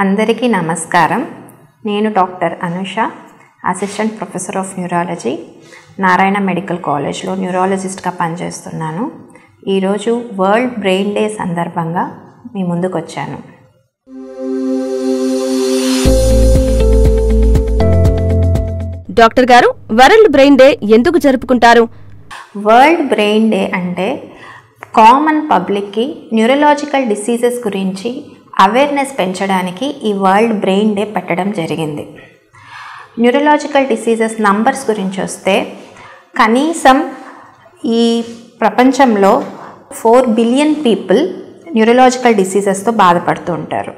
అందరికీ నమస్కారం నేను doctor Anusha assistant professor of neurology Narayana medical కాలేజ్లో న్యూరాలజిస్ట్గా పనిచేస్తున్నాను ఈరోజు వరల్డ్ బ్రెయిన్ డే సందర్భంగా మీ ముందుకు వచ్చాను డాక్టర్ గారు వరల్డ్ బ్రెయిన్ డే ఎందుకు జరుపుకుంటారు వరల్డ్ బ్రెయిన్ డే అంటే కామన్ పబ్లిక్కి న్యూరలాజికల్ డిసీజెస్ గురించి అవేర్నెస్ పెంచడానికి ఈ వరల్డ్ బ్రెయిన్ డే పెట్టడం జరిగింది న్యూరలాజికల్ డిసీజెస్ నంబర్స్ గురించి వస్తే కనీసం ఈ ప్రపంచంలో ఫోర్ బిలియన్ పీపుల్ న్యూరలాజికల్ డిసీజెస్తో బాధపడుతూ ఉంటారు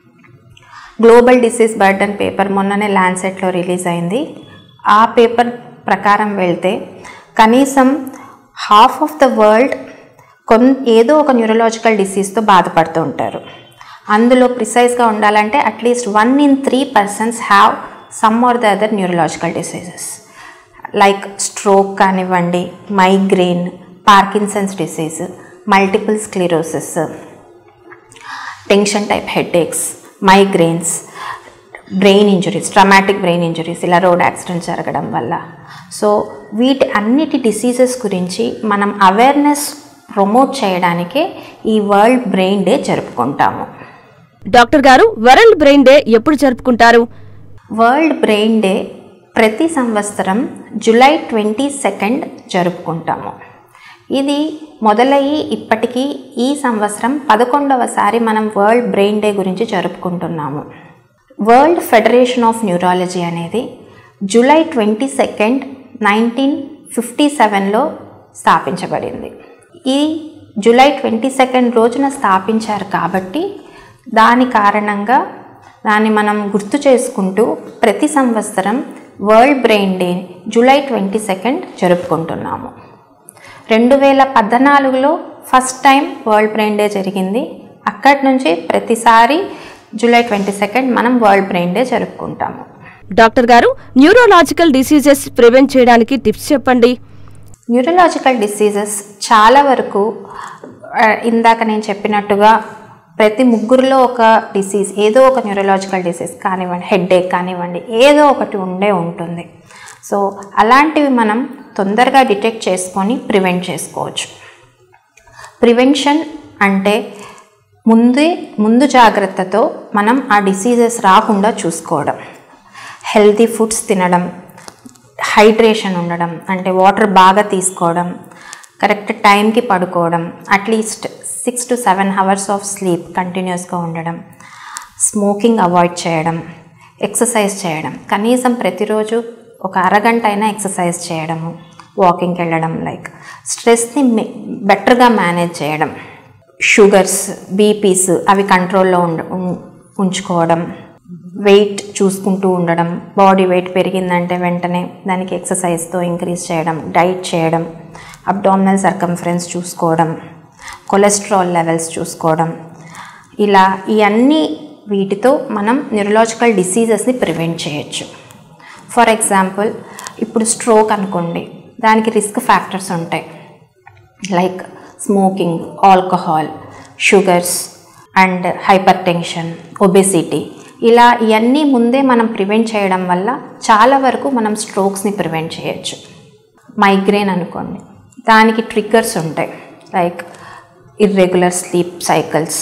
గ్లోబల్ డిసీజ్ బర్డన్ పేపర్ మొన్ననే ల్యాన్సెట్లో రిలీజ్ అయింది ఆ పేపర్ ప్రకారం వెళ్తే కనీసం హాఫ్ ఆఫ్ ద వరల్డ్ కొన్ ఏదో ఒక న్యూరలాజికల్ డిసీజ్తో బాధపడుతూ ఉంటారు అందులో ప్రిసైజ్గా ఉండాలంటే at least one in three persons have some or the other neurological diseases like stroke కానివ్వండి migraine Parkinson's disease multiple sclerosis tension type headaches migraines brain injuries traumatic brain injuries ఇలా రోడ్ యాక్సిడెంట్ జరగడం వల్ల so వీటి అన్నిటి diseases గురించి మనం awareness promote చేయడానికే ఈ వరల్డ్ బ్రెయిన్ డే జరుపుకుంటాము డాక్టర్ గారు వరల్డ్ బ్రెయిన్ డే ఎప్పుడు జరుపుకుంటారు వరల్డ్ బ్రెయిన్ డే ప్రతి సంవత్సరం జూలై ట్వంటీ సెకండ్ జరుపుకుంటాము ఇది మొదలయ్యి ఇప్పటికీ ఈ సంవత్సరం పదకొండవసారి మనం వరల్డ్ బ్రెయిన్ డే గురించి జరుపుకుంటున్నాము వరల్డ్ ఫెడరేషన్ ఆఫ్ న్యూరాలజీ అనేది July twenty second nineteen fifty సెవెన్లో స్థాపించబడింది ఈ జూలై ట్వంటీ సెకండ్ రోజున స్థాపించారు కాబట్టి దాని కారణంగా దాన్ని మనం గుర్తు చేసుకుంటూ ప్రతి సంవత్సరం world brain day July twenty second జరుపుకుంటున్నాము రెండు వేల పద్నాలుగులో first time world brain day జరిగింది అక్కడి నుంచి ప్రతిసారి జూలై ట్వంటీ సెకండ్ మనం వరల్డ్ బ్రెయిన్ డే జరుపుకుంటాము డాక్టర్ గారు న్యూరోలాజికల్ డిసీజెస్ ప్రివెంట్ చేయడానికి టిప్స్ చెప్పండి న్యూరలాజికల్ డిసీజెస్ చాలా వరకు ఆ, ఇందాక నేను చెప్పినట్టుగా ప్రతి ముగ్గురులో ఒక డిసీజ్ ఏదో ఒక న్యూరలాజికల్ డిసీజ్ కానివ్వండి హెడ్ఏక్ కానివ్వండి ఏదో ఒకటి ఉండే ఉంటుంది సో అలాంటివి మనం తొందరగా డిటెక్ట్ చేసుకొని ప్రివెంట్ చేసుకోవచ్చు ప్రివెన్షన్ అంటే ముందే ముందు జాగ్రత్తతో మనం ఆ డిసీజెస్ రాకుండా చూసుకోవడం హెల్తీ ఫుడ్స్ తినడం హైడ్రేషన్ ఉండడం అంటే వాటర్ బాగా తీసుకోవడం కరెక్ట్ టైంకి పడుకోవడం at least six to seven hours of sleep కంటిన్యూస్గా ఉండడం స్మోకింగ్ అవాయిడ్ చేయడం ఎక్సర్సైజ్ చేయడం కనీసం ప్రతిరోజు ఒక అరగంట అయినా ఎక్సర్సైజ్ చేయడము వాకింగ్కి వెళ్ళడం లైక్ స్ట్రెస్ని బెటర్గా మేనేజ్ చేయడం షుగర్స్ బీపీస్ అవి కంట్రోల్లో ఉండ ఉం- ఉంచుకోవడం వెయిట్ చూసుకుంటూ ఉండడం బాడీ వెయిట్ పెరిగిందంటే వెంటనే దానికి ఎక్సర్సైజ్తో ఇంక్రీజ్ చేయడం డైట్ చేయడం అబ్డామినల్ సర్కంఫరెన్స్ చూసుకోవడం కొలెస్ట్రాల్ లెవెల్స్ చూసుకోవడం ఇలా ఈ అన్ని వీటితో మనం న్యూరలాజికల్ డిసీజెస్ని ప్రివెంట్ చేయొచ్చు ఫర్ ఎగ్జాంపుల్ ఇప్పుడు స్ట్రోక్ అనుకోండి దానికి రిస్క్ ఫ్యాక్టర్స్ ఉంటాయి like smoking alcohol sugars and hypertension obesity ఇలా ఇవన్నీ ముందే మనం ప్రివెంట్ చేయడం వల్ల చాలా వరకు మనం స్ట్రోక్స్ని ప్రివెంట్ చేయొచ్చు మైగ్రేన్ అనుకోండి దానికి ట్రిగ్గర్స్ ఉంటాయి లైక్ ఇర్రెగ్యులర్ స్లీప్ సైకిల్స్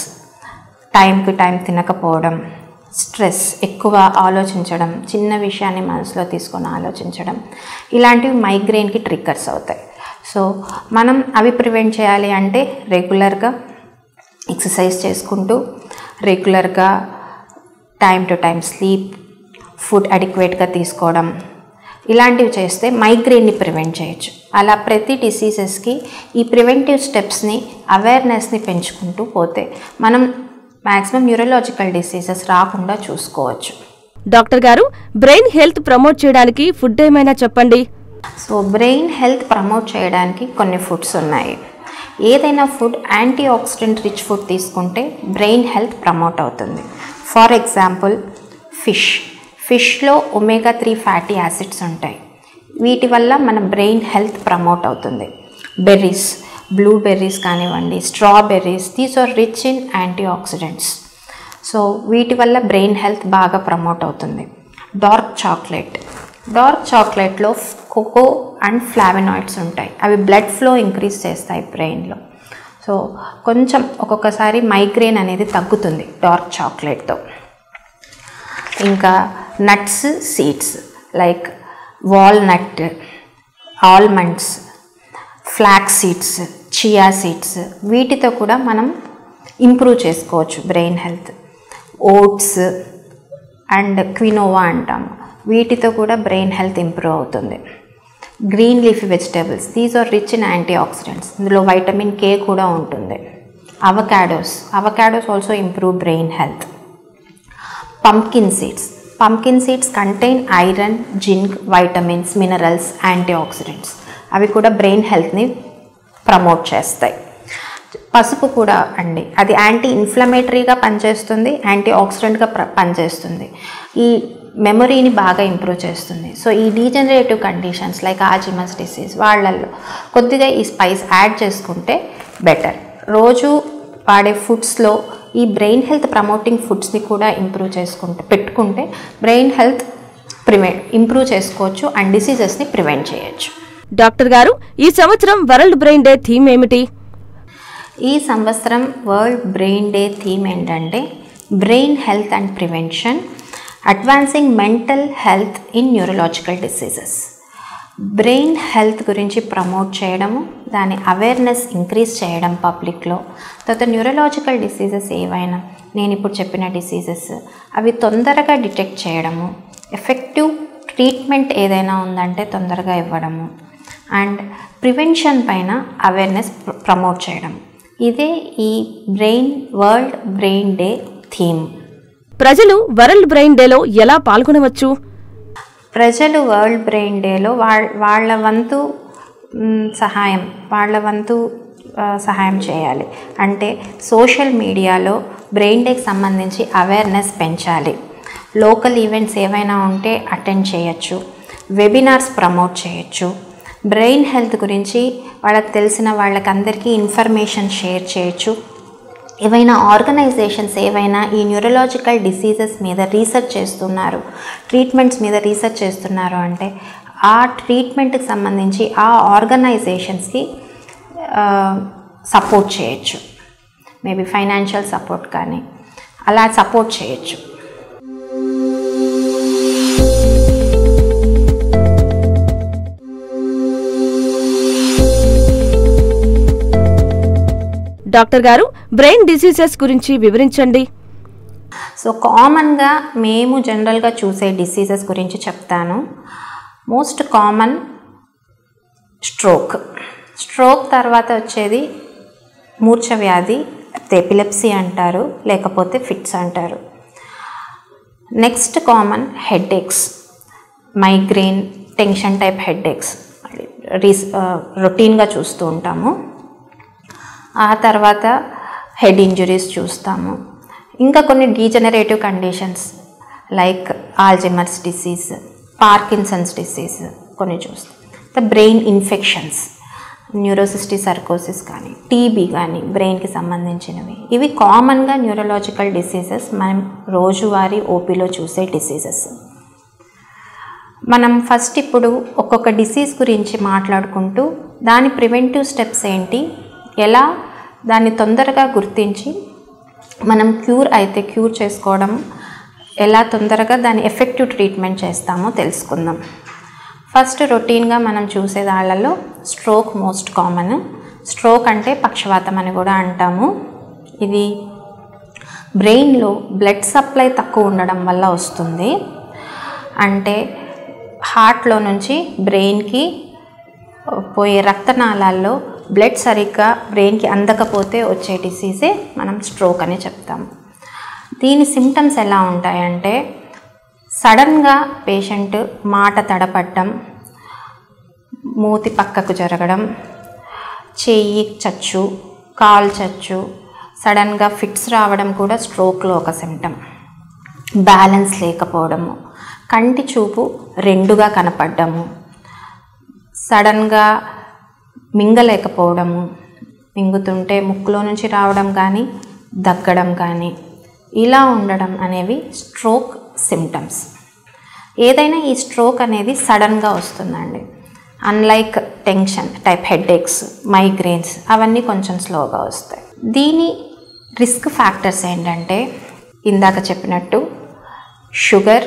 టైంకి టైం తినకపోవడం స్ట్రెస్ ఎక్కువ ఆలోచించడం చిన్న విషయాన్ని మనసులో తీసుకొని ఆలోచించడం ఇలాంటివి మైగ్రెయిన్కి ట్రిగ్గర్స్ అవుతాయి సో మనం అవి ప్రివెంట్ చేయాలి అంటే రెగ్యులర్గా ఎక్సర్సైజ్ చేసుకుంటూ రెగ్యులర్గా time to time sleep food అడిక్వేట్గా తీసుకోవడం ఇలాంటివి చేస్తే మైగ్రెయిన్ని ప్రివెంట్ చేయొచ్చు అలా ప్రతి డిసీజెస్కి ఈ ప్రివెంటివ్ స్టెప్స్ని అవేర్నెస్ని పెంచుకుంటూ పోతే మనం మ్యాక్సిమం న్యూరలాజికల్ డిసీజెస్ రాకుండా చూసుకోవచ్చు డాక్టర్ గారు బ్రెయిన్ హెల్త్ ప్రమోట్ చేయడానికి ఫుడ్ ఏమైనా చెప్పండి సో బ్రెయిన్ హెల్త్ ప్రమోట్ చేయడానికి కొన్ని ఫుడ్స్ ఉన్నాయి ఏదైనా food antioxidant rich food తీసుకుంటే బ్రెయిన్ హెల్త్ ప్రమోట్ అవుతుంది ఫర్ ఎగ్జాంపుల్ ఫిష్ ఫిష్లో ఒమేగా త్రీ ఫ్యాటీ యాసిడ్స్ ఉంటాయి వీటి వల్ల మన బ్రెయిన్ హెల్త్ ప్రమోట్ అవుతుంది బెర్రీస్ బ్లూబెర్రీస్ కానివ్వండి strawberries these are rich in antioxidants so వీటి వల్ల బ్రెయిన్ హెల్త్ బాగా ప్రమోట్ అవుతుంది డార్క్ చాక్లెట్ డార్క్ చాక్లెట్లో కోకో అండ్ ఫ్లావినాయిడ్స్ ఉంటాయి అవి బ్లడ్ ఫ్లో ఇంక్రీజ్ చేస్తాయి బ్రెయిన్లో సో కొంచెం ఒక్కొక్కసారి మైగ్రేన్ అనేది తగ్గుతుంది డార్క్ చాక్లెట్తో ఇంకా nuts seeds like walnut almonds flax seeds chia seeds వీటితో కూడా మనం ఇంప్రూవ్ చేసుకోవచ్చు brain health oats and quinoa అంటాము వీటితో కూడా బ్రెయిన్ హెల్త్ ఇంప్రూవ్ అవుతుంది green leafy vegetables these are rich in antioxidants ఇందులో వైటమిన్ కే కూడా ఉంటుంది avocados avocados also improve brain health pumpkin seeds pumpkin seeds contain iron zinc vitamins minerals antioxidants అవి కూడా brain హెల్త్ని promote చేస్తాయి పసుపు కూడా అండి అది యాంటీ ఇన్ఫ్లమేటరీగా పనిచేస్తుంది యాంటీ ఆక్సిడెంట్గా ప్ర పనిచేస్తుంది ఈ మెమొరీని బాగా ఇంప్రూవ్ చేస్తుంది సో ఈ degenerative conditions like Alzheimer's disease వాళ్ళల్లో కొద్దిగా ఈ స్పైస్ యాడ్ చేసుకుంటే బెటర్ రోజు వాడే ఫుడ్స్లో ఈ బ్రెయిన్ హెల్త్ ప్రమోటింగ్ ఫుడ్స్ని కూడా ఇంప్రూవ్ చేసుకుంటే పెట్టుకుంటే బ్రెయిన్ హెల్త్ ప్రివెంట్ ఇంప్రూవ్ చేసుకోవచ్చు అండ్ డిసీజెస్ని ప్రివెంట్ చేయొచ్చు డాక్టర్ గారు ఈ సంవత్సరం వరల్డ్ బ్రెయిన్ డే థీమ్ ఏమిటి ఈ సంవత్సరం వరల్డ్ బ్రెయిన్ డే థీమ్ ఏంటంటే brain health and prevention advancing mental health in neurological diseases brain health గురించి ప్రమోట్ చేయడము దాని అవేర్నెస్ ఇంక్రీజ్ చేయడం పబ్లిక్లో తర్వాత న్యూరలాజికల్ డిసీజెస్ ఏవైనా నేను ఇప్పుడు చెప్పిన డిసీజెస్ అవి తొందరగా డిటెక్ట్ చేయడము ఎఫెక్టివ్ ట్రీట్మెంట్ ఏదైనా ఉందంటే తొందరగా ఇవ్వడము అండ్ ప్రివెన్షన్ పైన అవేర్నెస్ ప్రమోట్ చేయడం ఇదే ఈ brain world brain day theme ప్రజలు వరల్డ్ బ్రెయిన్ డేలో ఎలా పాల్గొనవచ్చు ప్రజలు వరల్డ్ బ్రెయిన్ డేలో వాళ్ళ వాళ్ళ వంతు మ్, సహాయం వాళ్ళ వంతు ఆ, సహాయం చేయాలి అంటే సోషల్ మీడియాలో బ్రెయిన్ డేకి సంబంధించి అవేర్నెస్ పెంచాలి లోకల్ ఈవెంట్స్ ఏవైనా ఉంటే అటెండ్ చేయొచ్చు వెబినార్స్ ప్రమోట్ చేయొచ్చు బ్రెయిన్ హెల్త్ గురించి వాళ్ళకి తెలిసిన వాళ్ళకందరికీ ఇన్ఫర్మేషన్ షేర్ చేయొచ్చు ఏవైనా ఆర్గనైజేషన్స్ ఏవైనా ఈ న్యూరలాజికల్ డిసీజెస్ మీద రీసెర్చ్ చేస్తున్నారు ట్రీట్మెంట్స్ మీద రీసెర్చ్ చేస్తున్నారు అంటే ఆ ట్రీట్మెంట్కి సంబంధించి ఆ ఆర్గనైజేషన్స్కి సపోర్ట్ చేయొచ్చు మేబీ ఫైనాన్షియల్ సపోర్ట్ కానీ అలా సపోర్ట్ చేయొచ్చు డాక్టర్ గారు బ్రెయిన్ డిసీజెస్ గురించి వివరించండి సో కామన్గా మేము జనరల్గా చూసే డిసీజెస్ గురించి చెప్తాను మోస్ట్ కామన్ స్ట్రోక్ స్ట్రోక్ తర్వాత వచ్చేది మూర్ఛ వ్యాధి ఎపిలెప్సీ అంటారు లేకపోతే ఫిట్స్ అంటారు next common headaches migraine tension type headaches రీస్ రొటీన్గా చూస్తూ ఉంటాము ఆ తర్వాత హెడ్ ఇంజురీస్ చూస్తాము ఇంకా కొన్ని degenerative conditions like Alzheimer's disease Parkinson's disease కొన్ని చూస్తాం the brain infections neurocysticercosis కానీ టీబీ కానీ బ్రెయిన్కి సంబంధించినవి ఇవి కామన్గా న్యూరలాజికల్ డిసీజెస్ మనం రోజువారీ ఓపీలో చూసే డిసీజెస్ మనం ఫస్ట్ ఇప్పుడు ఒక్కొక్క డిసీజ్ గురించి మాట్లాడుకుంటూ దాని ప్రివెంటివ్ స్టెప్స్ ఏంటి ఎలా దాన్ని తొందరగా గుర్తించి మనం క్యూర్ అయితే క్యూర్ చేసుకోవడం ఎలా తొందరగా దాని ఎఫెక్టివ్ ట్రీట్మెంట్ చేస్తామో తెలుసుకుందాం ఫస్ట్ రొటీన్గా మనం చూసే దాళ్ళలో స్ట్రోక్ మోస్ట్ కామన్ స్ట్రోక్ అంటే పక్షవాతం అని కూడా అంటాము ఇది బ్రెయిన్లో బ్లడ్ సప్లై తక్కువ ఉండడం వల్ల వస్తుంది అంటే హార్ట్లో నుంచి బ్రెయిన్కి పోయే రక్తనాళాల్లో బ్లడ్ సరిగ్గా బ్రెయిన్కి అందకపోతే వచ్చే డిసీజే మనం స్ట్రోక్ అని చెప్తాం దీని సిమ్టమ్స్ ఎలా ఉంటాయంటే సడన్గా పేషెంట్ మాట తడపడ్డం మూతి పక్కకు జరగడం చెయ్యి చచ్చు కాలు చచ్చు సడన్గా ఫిట్స్ రావడం కూడా స్ట్రోక్లో ఒక సిమ్టమ్ బ్యాలెన్స్ లేకపోవడము కంటి చూపు రెండుగా కనపడము సడన్గా మింగలేకపోవడము మింగుతుంటే ముక్కులో నుంచి రావడం కానీ దగ్గడం కానీ ఇలా ఉండడం అనేవి స్ట్రోక్ సిమ్టమ్స్ ఏదైనా ఈ స్ట్రోక్ అనేది సడన్గా వస్తుందండి unlike tension type headaches migraines అవన్నీ కొంచెం స్లోగా వస్తాయి దీని రిస్క్ ఫ్యాక్టర్స్ ఏంటంటే ఇందాక చెప్పినట్టు షుగర్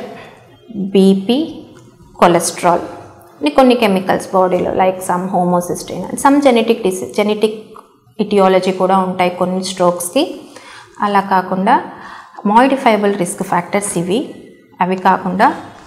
బీపీ కొలెస్ట్రాల్ కొన్ని కెమికల్స్ బాడీలో like some homocysteine and some genetic disease genetic aetiology కూడా ఉంటాయి కొన్ని స్ట్రోక్స్కి అలా కాకుండా మాడిఫైబుల్ రిస్క్ ఫ్యాక్టర్స్ ఇవి అవి కాకుండా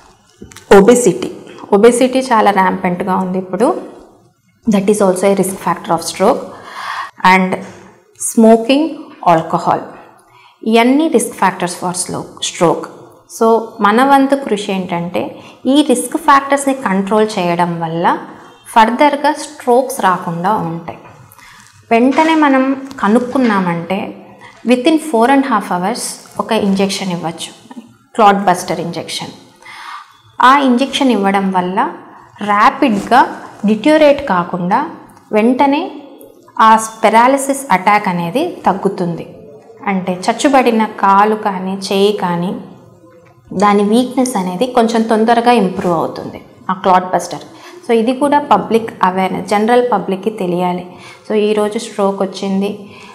ఒబెసిటీ ఒబెసిటీ చాలా ర్యాంపెంట్గా ఉంది ఇప్పుడు that is also a risk factor of stroke and smoking alcohol ఇవన్నీ risk factors for slow stroke so మన వంతు కృషి ఏంటంటే ఈ రిస్క్ ఫ్యాక్టర్స్ని కంట్రోల్ చేయడం వల్ల ఫర్దర్గా స్ట్రోక్స్ రాకుండా ఉంటాయి వెంటనే మనం కనుక్కున్నామంటే within four and half hours ఒక ఇంజెక్షన్ ఇవ్వచ్చు క్లాట్ బస్టర్ ఇంజెక్షన్ ఆ ఇంజెక్షన్ ఇవ్వడం వల్ల ర్యాపిడ్గా డిట్యూరేట్ కాకుండా వెంటనే ఆ పెరాలిసిస్ అటాక్ అనేది తగ్గుతుంది అంటే చచ్చుబడిన కాలు కానీ చేయి కానీ దాని వీక్నెస్ అనేది కొంచెం తొందరగా ఇంప్రూవ్ అవుతుంది ఆ క్లాట్ బస్టర్ సో ఇది కూడా పబ్లిక్ అవేర్నెస్ జనరల్ పబ్లిక్కి తెలియాలి సో ఈరోజు స్ట్రోక్ వచ్చింది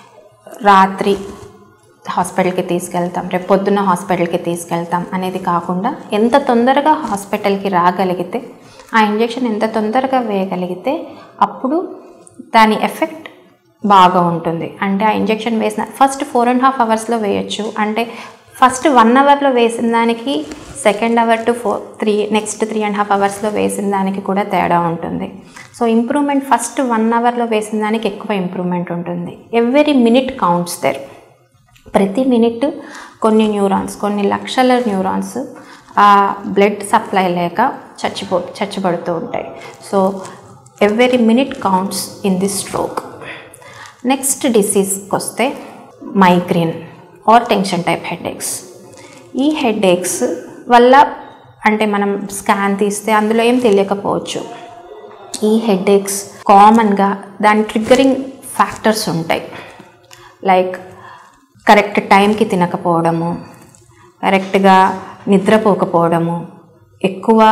రాత్రి హాస్పిటల్కి తీసుకెళ్తాం రేపు పొద్దున్న హాస్పిటల్కి తీసుకెళ్తాం అనేది కాకుండా ఎంత తొందరగా హాస్పిటల్కి రాగలిగితే ఆ ఇంజెక్షన్ ఎంత తొందరగా వేయగలిగితే అప్పుడు దాని ఎఫెక్ట్ బాగా ఉంటుంది అంటే ఆ ఇంజెక్షన్ వేసిన ఫస్ట్ ఫోర్ అండ్ హాఫ్ అవర్స్లో వేయచ్చు అంటే ఫస్ట్ వన్ అవర్లో వేసిన దానికి second hour to four three next three and half అవర్స్లో వేసిన దానికి కూడా తేడా ఉంటుంది సో ఇంప్రూవ్మెంట్ ఫస్ట్ వన్ అవర్లో వేసిన దానికి ఎక్కువ ఇంప్రూవ్మెంట్ ఉంటుంది ఎవ్రీ మినిట్ కౌంట్స్ దెర్ ప్రతి మినిట్ కొన్ని న్యూరాన్స్ కొన్ని లక్షల న్యూరాన్స్ ఆ బ్లడ్ సప్లై లేక చచ్చిపో చచ్చిపడుతూ ఉంటాయి so every minute counts in this stroke next డిసీజ్కి వస్తే migraine or tension type headaches ఈ హెడేక్స్ వల్ల అంటే మనం స్కాన్ తీస్తే అందులో ఏం తెలియకపోవచ్చు ఈ హెడేక్స్ కామన్గా దాని ట్రిగ్గరింగ్ ఫ్యాక్టర్స్ ఉంటాయి లైక్ కరెక్ట్ టైంకి తినకపోవడము కరెక్ట్గా నిద్రపోకపోవడము ఎక్కువ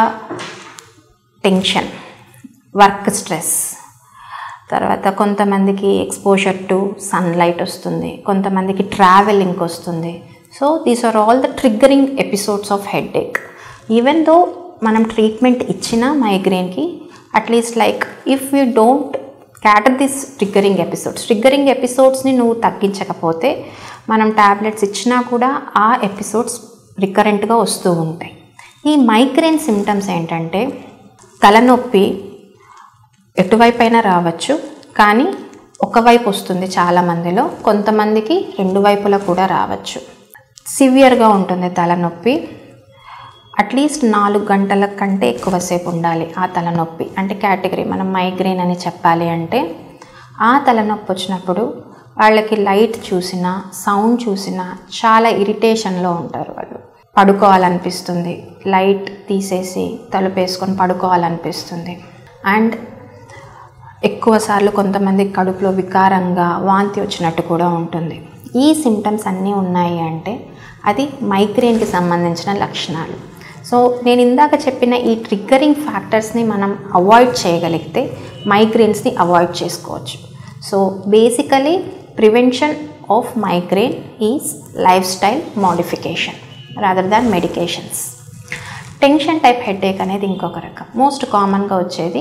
టెన్షన్ వర్క్ స్ట్రెస్ తర్వాత కొంతమందికి ఎక్స్పోజర్ టు సన్లైట్ వస్తుంది కొంతమందికి ట్రావెలింగ్ వస్తుంది so these are all the triggering episodes of headache even though మనం ట్రీట్మెంట్ ఇచ్చిన మైగ్రేన్కి at least like if you don't cater this triggering episodes triggering ఎపిసోడ్స్ని నువ్వు తగ్గించకపోతే మనం ట్యాబ్లెట్స్ ఇచ్చినా కూడా ఆ ఎపిసోడ్స్ రికరెంట్గా వస్తూ ఉంటాయి ఈ మైగ్రేన్ సిమ్టమ్స్ ఏంటంటే తలనొప్పి ఎటువైపు అయినా రావచ్చు కానీ ఒకవైపు వస్తుంది చాలామందిలో కొంతమందికి రెండు వైపులా కూడా రావచ్చు సివియర్గా ఉంటుంది తలనొప్పి అట్లీస్ట్ నాలుగు గంటల కంటే ఎక్కువసేపు ఉండాలి ఆ తలనొప్పి అంటే కేటగిరీ మనం మైగ్రేన్ అని చెప్పాలి అంటే ఆ తలనొప్పి వచ్చినప్పుడు వాళ్ళకి లైట్ చూసినా సౌండ్ చూసినా చాలా ఇరిటేషన్లో ఉంటారు వాళ్ళు పడుకోవాలనిపిస్తుంది లైట్ తీసేసి తలుపేసుకొని పడుకోవాలనిపిస్తుంది అండ్ ఎక్కువసార్లు కొంతమంది కడుపులో వికారంగా వాంతి వచ్చినట్టు కూడా ఉంటుంది ఈ సిమ్టమ్స్ అన్నీ ఉన్నాయి అంటే అది మైగ్రేన్కి సంబంధించిన లక్షణాలు సో నేను ఇందాక చెప్పిన ఈ ట్రిగ్గరింగ్ ఫ్యాక్టర్స్ని మనం అవాయిడ్ చేయగలిగితే మైగ్రేన్స్ని అవాయిడ్ చేసుకోవచ్చు so basically prevention of migraine is lifestyle modification rather than medications tension type headache అనేది ఇంకొక రకం మోస్ట్ కామన్గా వచ్చేది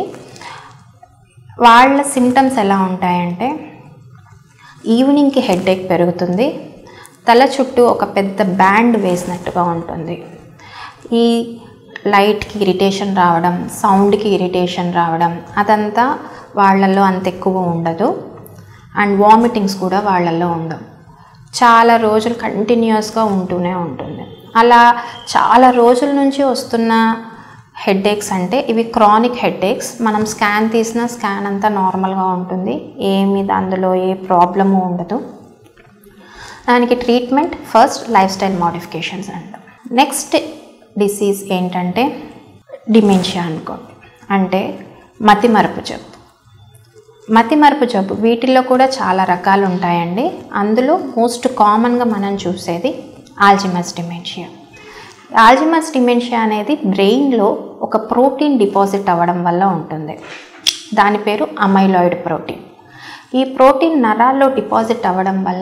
వాళ్ళ సిమ్టమ్స్ ఎలా ఉంటాయంటే ఈవినింగ్కి హెడేక్ పెరుగుతుంది తల చుట్టూ ఒక పెద్ద బ్యాండ్ వేసినట్టుగా ఉంటుంది ఈ లైట్కి ఇరిటేషన్ రావడం సౌండ్కి ఇరిటేషన్ రావడం అదంతా వాళ్ళల్లో అంత ఎక్కువ ఉండదు అండ్ వామిటింగ్స్ కూడా వాళ్ళల్లో ఉండవు చాలా రోజులు కంటిన్యూస్గా ఉంటూనే ఉంటుంది అలా చాలా రోజుల నుంచి వస్తున్న హెడేక్స్ అంటే ఇవి క్రానిక్ హెడేక్స్ మనం స్కాన్ తీసిన స్కాన్ అంతా నార్మల్గా ఉంటుంది ఏమి అందులో ఏ ప్రాబ్లము ఉండదు దానికి treatment first lifestyle modifications అంటాం నెక్స్ట్ డిసీజ్ ఏంటంటే డిమెన్షియా అనుకోండి అంటే మతిమరుపు జబ్బు మతిమరుపు జబ్బు వీటిల్లో కూడా చాలా రకాలు ఉంటాయండి అందులో మోస్ట్ కామన్గా మనం చూసేది ఆల్జిమస్ డిమెన్షియా ఆల్జిమస్ డిమెన్షియా అనేది బ్రెయిన్లో ఒక ప్రోటీన్ డిపాజిట్ అవ్వడం వల్ల ఉంటుంది దాని పేరు అమైలాయిడ్ ప్రోటీన్ ఈ ప్రోటీన్ నరాల్లో డిపాజిట్ అవ్వడం వల్ల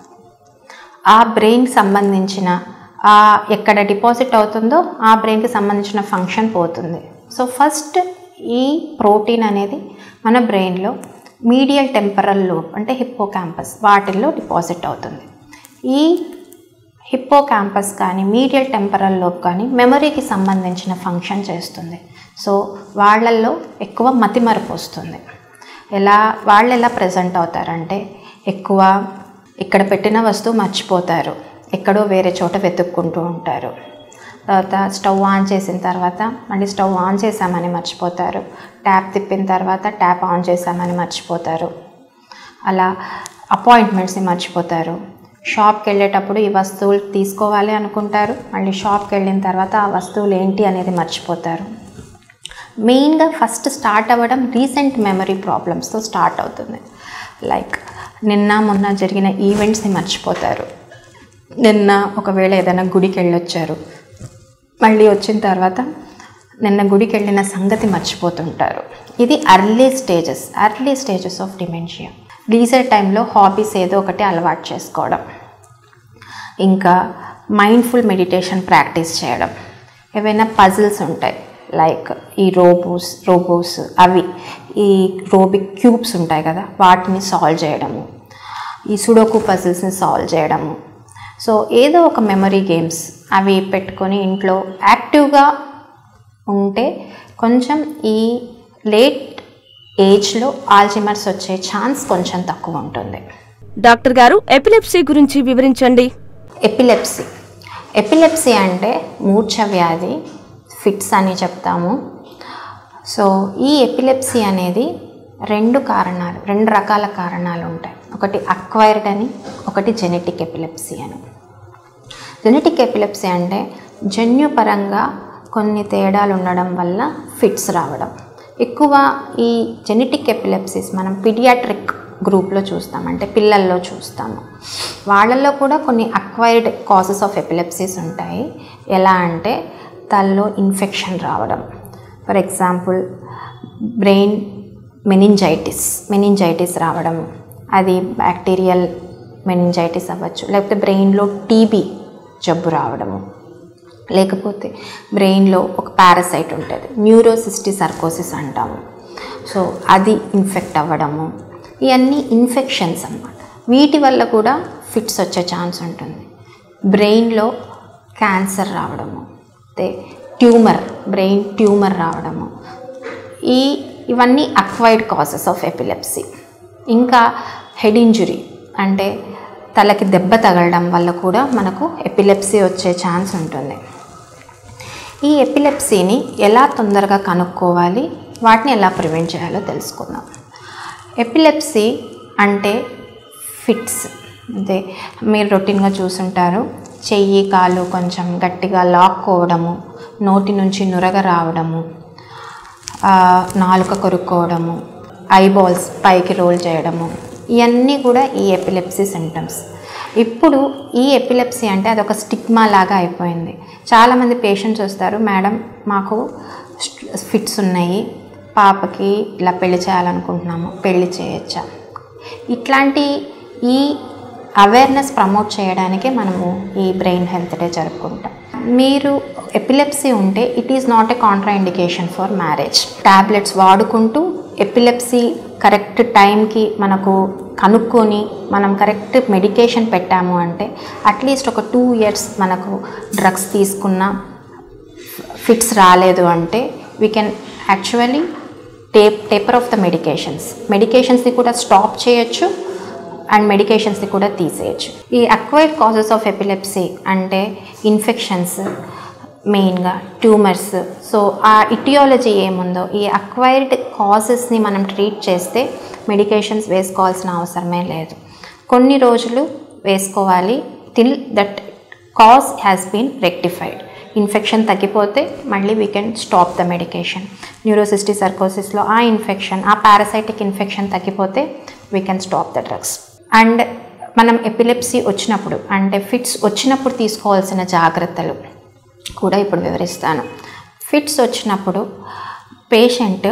ఆ బ్రెయిన్ సంబంధించిన ఆ ఎక్కడ డిపాజిట్ అవుతుందో ఆ బ్రెయిన్కి సంబంధించిన ఫంక్షన్ పోతుంది సో ఫస్ట్ ఈ ప్రోటీన్ అనేది మన బ్రెయిన్లో మీడియల్ టెంపరల్ లోబ్ అంటే హిప్పో క్యాంపస్ వాటిల్లో డిపాజిట్ అవుతుంది ఈ హిప్పో క్యాంపస్ కానీ మీడియల్ టెంపరల్ లోబ్ కానీ మెమరీకి సంబంధించిన ఫంక్షన్ చేస్తుంది సో వాళ్ళల్లో ఎక్కువ మతిమరుపు వస్తుంది ఎలా వాళ్ళు ఎలా ప్రజెంట్ అవుతారంటే ఎక్కువ ఇక్కడ పెట్టిన వస్తువు మర్చిపోతారు ఎక్కడో వేరే చోట వెతుక్కుంటూ ఉంటారు తర్వాత స్టవ్ ఆన్ చేసిన తర్వాత మళ్ళీ స్టవ్ ఆన్ చేసామని మర్చిపోతారు ట్యాప్ తిప్పిన తర్వాత ట్యాప్ ఆన్ చేసామని మర్చిపోతారు అలా అపాయింట్మెంట్స్ని మర్చిపోతారు షాప్కి వెళ్ళేటప్పుడు ఈ వస్తువులు తీసుకోవాలి అనుకుంటారు మళ్ళీ షాప్కి వెళ్ళిన తర్వాత ఆ వస్తువులు ఏంటి అనేది మర్చిపోతారు మెయిన్గా ఫస్ట్ స్టార్ట్ అవ్వడం రీసెంట్ మెమరీ ప్రాబ్లమ్స్తో స్టార్ట్ అవుతుంది లైక్ నిన్న మొన్న జరిగిన ఈవెంట్స్ని మర్చిపోతారు నిన్న ఒకవేళ ఏదైనా గుడికి వెళ్ళొచ్చారు మళ్ళీ వచ్చిన తర్వాత నిన్న గుడికి వెళ్ళిన సంగతి మర్చిపోతుంటారు ఇది early stages early stages of dementia leisure టైంలో హాబీస్ ఏదో ఒకటి అలవాటు చేసుకోవడం ఇంకా మైండ్ఫుల్ మెడిటేషన్ ప్రాక్టీస్ చేయడం ఏవైనా పజిల్స్ ఉంటాయి లైక్ ఈ రోబోస్ రోబోస్ అవి ఈ రోబిక్ క్యూబ్స్ ఉంటాయి కదా వాటిని సాల్వ్ చేయడము ఈ సుడోకు పజిల్స్ని సాల్వ్ చేయడము సో ఏదో ఒక మెమరీ గేమ్స్ అవి పెట్టుకొని ఇంట్లో యాక్టివ్గా ఉంటే కొంచెం ఈ లేట్ ఏజ్లో ఆల్జిమర్స్ వచ్చే ఛాన్స్ కొంచెం తక్కువ ఉంటుంది డాక్టర్ గారు ఎపిలెప్సీ గురించి వివరించండి ఎపిలెప్సీ ఎపిలెప్సీ అంటే మూర్ఛ వ్యాధి ఫిట్స్ అని చెప్తాము సో ఈ ఎపిలెప్సీ అనేది రెండు కారణాలు రెండు రకాల కారణాలు ఉంటాయి ఒకటి అక్వైర్డ్ అని ఒకటి జెనెటిక్ ఎపిలెప్సీ అని జెనెటిక్ ఎపిలెప్సీ అంటే జన్యుపరంగా కొన్ని తేడాలు ఉండడం వల్ల ఫిట్స్ రావడం ఎక్కువ ఈ జెనెటిక్ ఎపిలెప్సీస్ మనం పిడియాట్రిక్ గ్రూప్లో చూస్తాం అంటే పిల్లల్లో చూస్తాము వాళ్ళల్లో కూడా కొన్ని అక్వైర్డ్ కాజెస్ ఆఫ్ ఎపిలెప్సీస్ ఉంటాయి ఎలా అంటే తలలో ఇన్ఫెక్షన్ రావడం for example brain meningitis meningitis రావడం అది బ్యాక్టీరియల్ మెనింజైటిస్ అవ్వచ్చు లేకపోతే బ్రెయిన్లో టీబీ జబ్బు రావడము లేకపోతే బ్రెయిన్లో ఒక పారాసైట్ ఉంటుంది న్యూరోసిస్టి సర్కోసిస్ అంటాము సో అది ఇన్ఫెక్ట్ అవ్వడము ఇవన్నీ ఇన్ఫెక్షన్స్ అన్నమాట వీటి వల్ల కూడా ఫిట్స్ వచ్చే ఛాన్స్ ఉంటుంది బ్రెయిన్లో క్యాన్సర్ రావడము అయితే ట్యూమర్ బ్రెయిన్ ట్యూమర్ రావడము ఈ ఇవన్నీ అక్వైర్డ్ కాజెస్ ఆఫ్ ఎపిలెప్సీ ఇంకా హెడ్ ఇంజురీ అంటే తలకి దెబ్బ తగలడం వల్ల కూడా మనకు ఎపిలెప్సీ వచ్చే ఛాన్స్ ఉంటుంది ఈ ఎపిలెప్సీని ఎలా తొందరగా కనుక్కోవాలి వాటిని ఎలా ప్రివెంట్ చేయాలో తెలుసుకుందాం ఎపిలెప్సీ అంటే ఫిట్స్ అదే మీరు రొటీన్గా చూసుంటారు చెయ్యి కాలు కొంచెం గట్టిగా లాక్కోవడము నోటి నుంచి నురగ రావడము ఆ, నాలుక కొరుక్కోవడము ఐబాల్స్ పైకి రోల్ చేయడము ఇవన్నీ కూడా ఈ ఎపిలెప్సీ సిమ్టమ్స్ ఇప్పుడు ఈ ఎపిలెప్సీ అంటే అదొక స్టిగ్మా లాగా అయిపోయింది చాలామంది పేషెంట్స్ వస్తారు మేడం మాకు ఫిట్స్ ఉన్నాయి పాపకి ఇలా పెళ్లి చేయాలనుకుంటున్నాము పెళ్లి చేయొచ్చా ఇట్లాంటి ఈ అవేర్నెస్ ప్రమోట్ చేయడానికే మనము ఈ బ్రెయిన్ హెల్త్ డే జరుపుకుంటాం మీరు ఎపిలెప్సీ ఉంటే it is not a contraindication for marriage tablets వాడుకుంటూ ఎపిలెప్సీ కరెక్ట్ టైంకి మనకు కనుక్కొని మనం కరెక్ట్ మెడికేషన్ పెట్టాము అంటే అట్లీస్ట్ ఒక టూ ఇయర్స్ మనకు డ్రగ్స్ తీసుకున్న ఫిట్స్ రాలేదు అంటే we can actually tape taper off the medications మెడికేషన్స్ని కూడా స్టాప్ చేయొచ్చు అండ్ మెడికేషన్స్ని కూడా తీసేయచ్చు ఈ అక్వైర్డ్ కాజెస్ ఆఫ్ ఎపిలెప్సీ అంటే ఇన్ఫెక్షన్స్ మెయిన్గా ట్యూమర్స్ సో ఆ ఇటియాలజీ ఏముందో ఈ అక్వైర్డ్ కాజెస్ని మనం ట్రీట్ చేస్తే మెడికేషన్స్ వేసుకోవాల్సిన అవసరమే లేదు కొన్ని రోజులు వేసుకోవాలి till that cause has been rectified infection తగ్గిపోతే మళ్ళీ we can stop the medication న్యూరోసిస్టి సర్కోసిస్లో ఆ ఇన్ఫెక్షన్ ఆ పారాసైటిక్ ఇన్ఫెక్షన్ తగ్గిపోతే we can stop the drugs and మనం ఎపిలెప్సీ వచ్చినప్పుడు అంటే ఫిట్స్ వచ్చినప్పుడు తీసుకోవాల్సిన జాగ్రత్తలు కూడా ఇప్పుడు వివరిస్తాను ఫిట్స్ వచ్చినప్పుడు పేషెంట్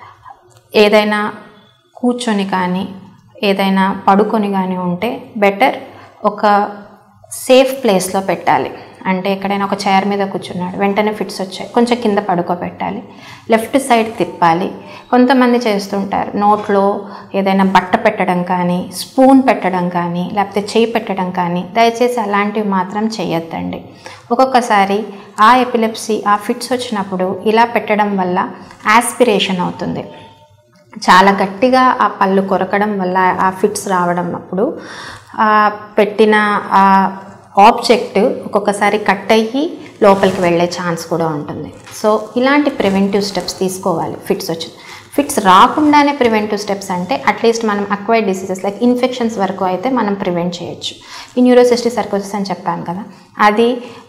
ఏదైనా కూర్చొని కానీ ఏదైనా పడుకొని కానీ ఉంటే బెటర్ ఒక సేఫ్ ప్లేస్లో పెట్టాలి అంటే ఎక్కడైనా ఒక చైర్ మీద కూర్చున్నాడు వెంటనే ఫిట్స్ వచ్చాయి కొంచెం కింద పడుకోబెట్టాలి లెఫ్ట్ సైడ్ తిప్పాలి కొంతమంది చేస్తుంటారు నోట్లో ఏదైనా బట్ట పెట్టడం కానీ స్పూన్ పెట్టడం కానీ లేకపోతే చేయి పెట్టడం కానీ దయచేసి అలాంటివి మాత్రం చేయొద్దండి ఒక్కొక్కసారి ఆ ఎపిలెప్సీ ఆ ఫిట్స్ వచ్చినప్పుడు ఇలా పెట్టడం వల్ల ఆస్పిరేషన్ అవుతుంది చాలా గట్టిగా ఆ పళ్ళు కొరకడం వల్ల ఆ ఫిట్స్ రావడం అప్పుడు ఆ పెట్టిన ఆ ఆబ్జెక్ట్ ఒక్కొక్కసారి కట్ అయ్యి లోపలికి వెళ్ళే ఛాన్స్ కూడా ఉంటుంది సో ఇలాంటి ప్రివెంటివ్ స్టెప్స్ తీసుకోవాలి ఫిట్స్ వచ్చి ఫిట్స్ రాకుండానే ప్రివెంటివ్ స్టెప్స్ అంటే అట్లీస్ట్ మనం అక్వైర్డ్ డిసీజెస్ లైక్ ఇన్ఫెక్షన్స్ వరకు అయితే మనం ప్రివెంట్ చేయొచ్చు ఈ న్యూరోసిస్టిక్ సర్కోసిస్ అని చెప్పాను కదా అది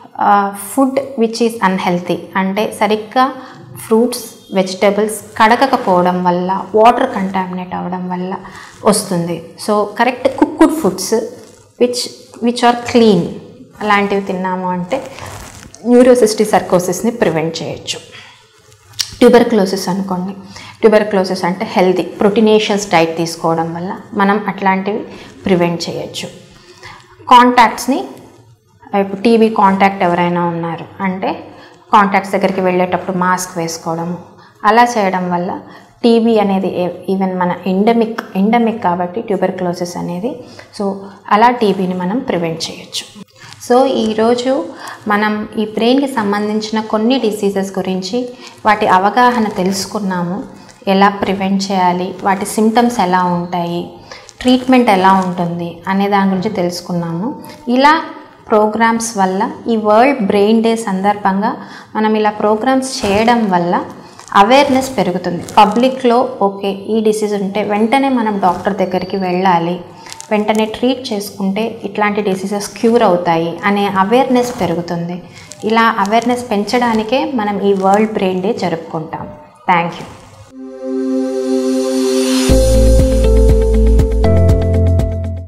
ఫుడ్ విచ్ ఈజ్ అన్హెల్తీ అంటే సరిగ్గా ఫ్రూట్స్ వెజిటబుల్స్ కడగకపోవడం వల్ల వాటర్ కంటామినేట్ అవ్వడం వల్ల వస్తుంది so correct cooked foods which which are clean అలాంటివి తిన్నాము అంటే న్యూరోసిస్టిక్ సర్కోసిస్ని ప్రివెంట్ చేయొచ్చు ట్యూబర్క్లోసిస్ అనుకోండి ట్యూబర్క్లోసిస్ అంటే హెల్తీ ప్రోటీనేషియస్ డైట్ తీసుకోవడం వల్ల మనం అట్లాంటివి ప్రివెంట్ చేయొచ్చు కాంటాక్ట్స్ని ఇప్పుడు టీబీ కాంటాక్ట్ ఎవరైనా ఉన్నారు అంటే కాంటాక్ట్స్ దగ్గరికి వెళ్ళేటప్పుడు మాస్క్ వేసుకోవడము అలా చేయడం వల్ల టీబీ అనేది ఈవెన్ మన ఎండమిక్ ఎండమిక్ కాబట్టి ట్యూబర్క్లోసిస్ అనేది సో అలా టీబీని మనం ప్రివెంట్ చేయొచ్చు సో ఈరోజు మనం ఈ బ్రెయిన్కి సంబంధించిన కొన్ని డిసీజెస్ గురించి వాటి అవగాహన తెలుసుకున్నాము ఎలా ప్రివెంట్ చేయాలి వాటి సిమ్టమ్స్ ఎలా ఉంటాయి ట్రీట్మెంట్ ఎలా ఉంటుంది అనే దాని గురించి తెలుసుకున్నాము ఇలా ప్రోగ్రామ్స్ వల్ల ఈ వరల్డ్ బ్రెయిన్ డే సందర్భంగా మనం ఇలా ప్రోగ్రామ్స్ చేయడం వల్ల అవేర్నెస్ పెరుగుతుంది పబ్లిక్లో ఓకే ఈ డిసీజ్ ఉంటే వెంటనే మనం డాక్టర్ దగ్గరికి వెళ్ళాలి వెంటనే ట్రీట్ చేసుకుంటే ఇట్లాంటి డిసీజెస్ క్యూర్ అవుతాయి అనే అవేర్నెస్ పెరుగుతుంది ఇలా అవేర్నెస్ పెంచడానికే మనం ఈ వరల్డ్ బ్రెయిన్ డే జరుపుకుంటాం థ్యాంక్ యూ